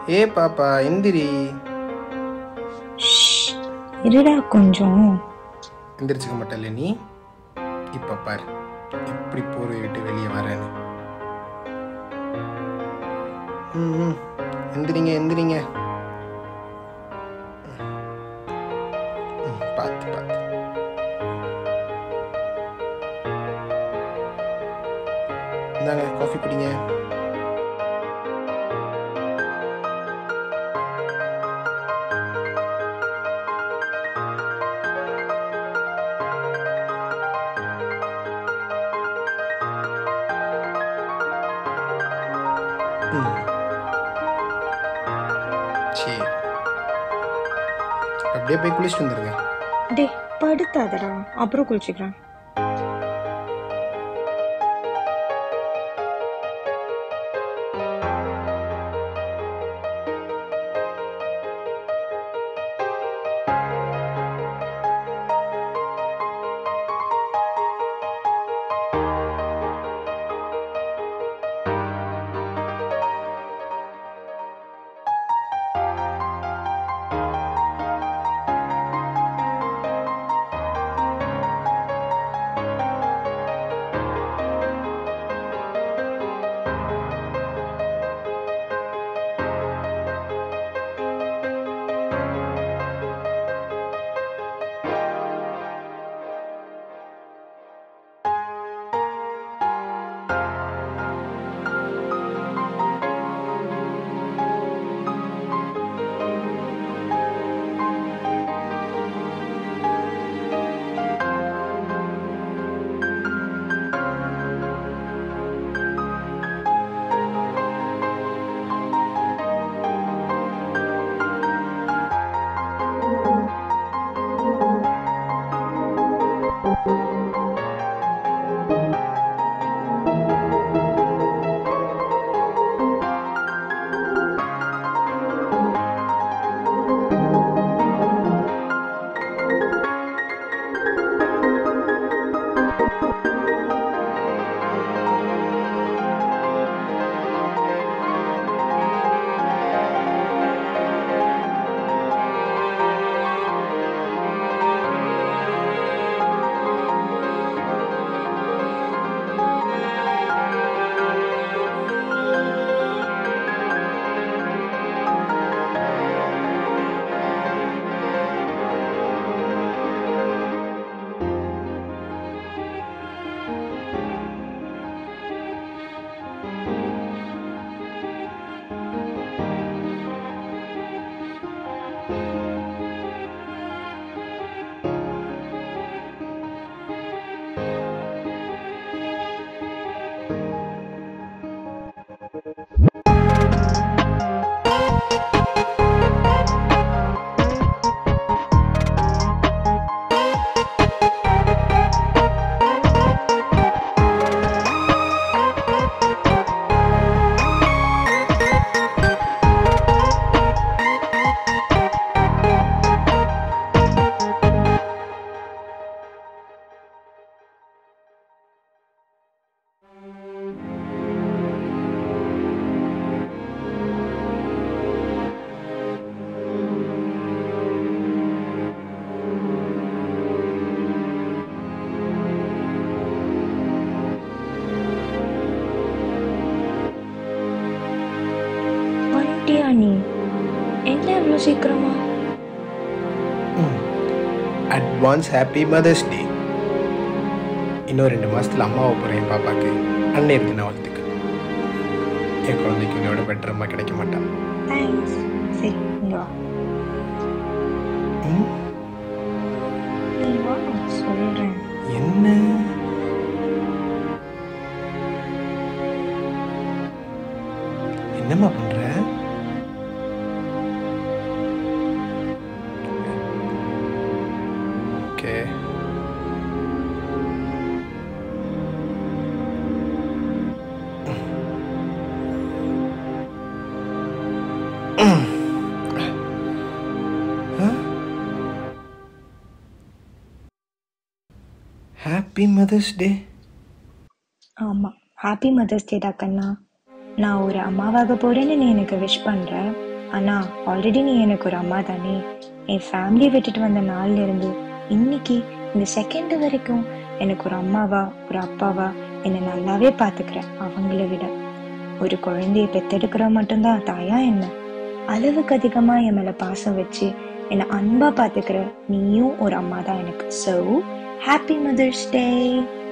ஏ பாப்பா எந்திரி ஷ், இருடா கொஞ்சம் எந்திரிச்சுக்க மாட்டல நீ இப்ப பாரு எப்படி போர்வை விட்டு வெளியே வரேன்னு ம், ம். எந்திரிங்க எந்திரிங்க ம், பார்த்து பார்த்து இந்தாங்க காஃபி குடிங்க ம். சரி அப்படியே போய் குளிச்சுட்டு வந்துருங்க டே படுத்தாதடா அப்புறம் குளிச்சுக்கிறேன் வந்துட்டியா நீ என்ன இவ்வளோ சீக்கிரமா அட்வான்ஸ் ஹாப்பி மதர்ஸ் டே இன்னும் ரெண்டு மாசத்துல அம்மாவை போகிறேன் என் பாப்பாக்கு அன்னையர் தின வாழ்த்துக்கு என் குழந்தைக்கு உன்னோட பெட்டர் அம்மா கிடைக்க மாட்டான் தேங்க்ஸ் சரி இங்க வா ம், நீ வா நான் சொல்கிறேன் என்ன என்னம்மா பண்ற ஓகே ஹாப்பி மதர்ஸ் டே ஆமாம் ஹாப்பி மதர்ஸ் டேடா கண்ணா நான் ஒரு அம்மாவாக போகிறேன்னு நீ எனக்கு விஷ் பண்ணுற ஆனா ஆல்ரெடி நீ எனக்கு ஒரு அம்மா தானே என் ஃபேமிலியை விட்டுட்டு வந்த நாள்ல இருந்து இன்னைக்கு இந்த செகண்ட் வரைக்கும் எனக்கு ஒரு அம்மாவா ஒரு அப்பாவா என்னை நல்லாவே பாத்துக்கிற அவங்கள விட ஒரு குழந்தைய பெத்தெடுக்கிற மட்டும்தான் தாயா என்ன அளவுக்கு அதிகமா என் மேல பாசம் வச்சு என்னை அன்பா பாத்துக்கிற நீயும் ஒரு அம்மா தான் எனக்கு ஸோ ஹாப்பி மதர்ஸ் டே